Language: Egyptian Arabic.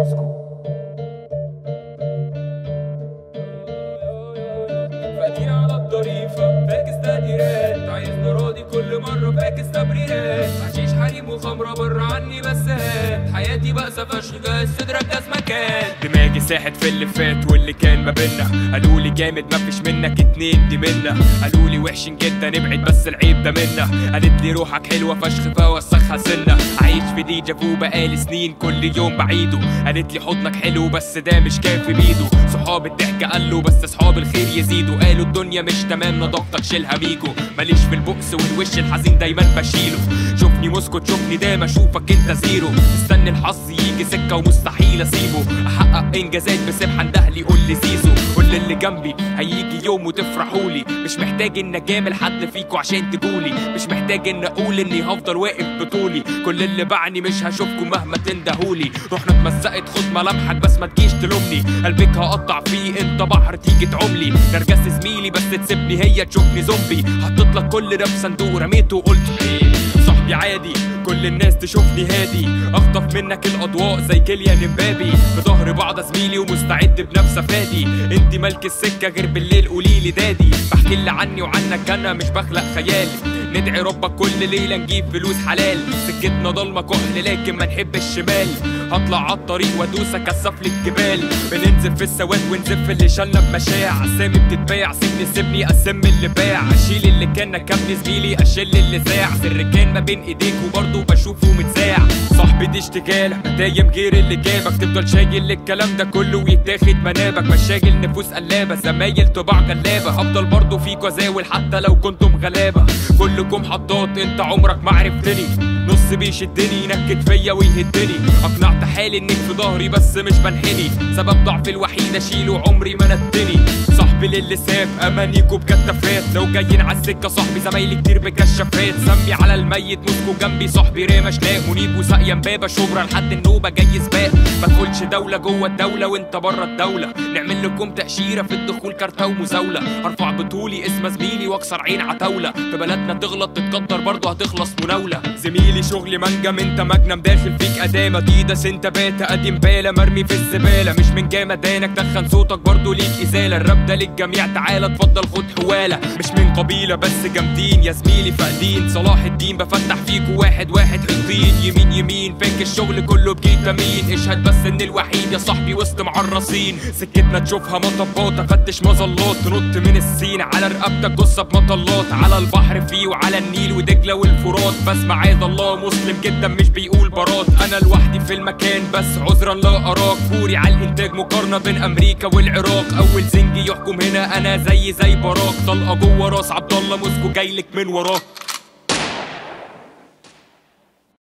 فقير على الضريفة فاكس تقديرات عايز نراضي كل مرة فاكس تبريرات حشيش حريم وخمرة بره عني بس هات حياتي بأسة فشخ جاز صدرك جاز مكان دماغي ساحت في اللي فات واللي كان ما بينا قالولي جامد مفيش منك اتنين دي منا قالولي وحشين جدا ابعد بس العيب ده منا قالت لي روحك حلوة فشخ فوسخها سنة عايش في ديجا فو بقالي سنين كل يوم بعيده قالت لي حضنك حلو بس ده مش كافي بيده صحاب الضحك قالوا بس صحاب الخير يزيدوا قالوا الدنيا مش تمام نضافتك شيلها ميجو ماليش في البؤس والوش الحزين دايما بشيله شوفني مسكت شوفني دايما اشوفك انت زيرو مستني الحظ يجي سكه ومستحيل اسيبه احقق انجازات بسبحة اهلي قول لي زيزو كل اللي جنبي هيجي يوم وتفرحولي مش محتاج ان اجامل حد فيكو عشان تقولي مش محتاج ان اقول اني هفضل واقف بطولي كل اللي باعني مش هشوفكم مهما تندهولي رحنا اتمزقت خد ملامحك بس ما تجيش تلومني قلبك هقطع فيه انت بحر تيجي تعملي نرجس زميلي بس تسيبني هي تشوفني زومبي حطيت لك كل راب صندوق رميته وقلت ايه صاحبي عادي كل الناس تشوفني هادي اخطف منك الاضواء زي كيليان امبابي في ظهر بعض زميلي ومستعد بنفس افادي انت ملك السكه غير بالليل قوليلي دادي بحكي اللي عني وعنك انا مش بخلق خيال ندعي ربك كل ليله نجيب فلوس حلال سكتنا ضلمه كحل لكن ما نحب الشمال هطلع عالطريق وادوس اكسف الجبال بننزل في السواد ونزف اللي شالنا بمشاع اسامي بتتباع سيبني سيبني اقسم اللي باع اشيل اللي كان كابني زميلي اشيل اللي زاع سر كان ما بين ايديك وبرضه بشوفه متساع صاحبي دي اشتغال دايم غير اللي جابك تفضل شايل الكلام ده كله ويتاخد منابك مشاغل نفوس قلابه زمايل طباع غلابه هفضل برضه فيكوا زاول حتى لو كنتم غلابه كلكم حطات انت عمرك ما عرفتني نص بيشدني ينكد فيا ويهدني اقنعت حالي انك في ظهري بس مش بنحني سبب ضعفي الوحيد اشيله عمري ما ندني صاحبي للي ساب امانيكوا بكتافات لو جايين على السكه صاحبي زمايلي كتير بكشافات سمي على الميت مسكوا جنبي صاحبي ريما شناق منيب وساقية امبابه شبرا لحد النوبه جاي سباق ما تقولش دوله جوه الدوله وانت بره الدوله نعمل لكم تاشيره في الدخول كارته ومزاوله هرفع بطولي اسم زميلي واكسر عين عتاوله في بلدنا تغلط تتقدر برضه هتخلص مناوله زميلي شغلي منجم انت مجنم داخل فيك ادامه ديدس انت باتا قديم باله مرمي في الزباله مش من جمدانك دخن صوتك برضه ليك ازاله الراب ده للجميع تعالى اتفضل خد حواله مش من قبيله بس جامدين يا زميلي فاقدين صلاح الدين بفتح فيكوا واحد واحد حيطين يمين يمين فاك الشغل كله بكيتامين اشهد بس ان الوحيد يا صاحبي وسط معرصين سكتنا تشوفها مطبات افتش مظلات تنط من السين على رقبتك جثه بمطلات على البحر فيه وعلى النيل ودجله والفرات بس معاذ الله مسلم جدا مش بيقول برات انا لوحدي في المكان بس عذرا لا اراك فوري على الانتاج مقارنه بين امريكا والعراق اول زنجي يحكم هنا انا زي زي براك طلقه جوه راس عبد الله موسكو جايلك من وراك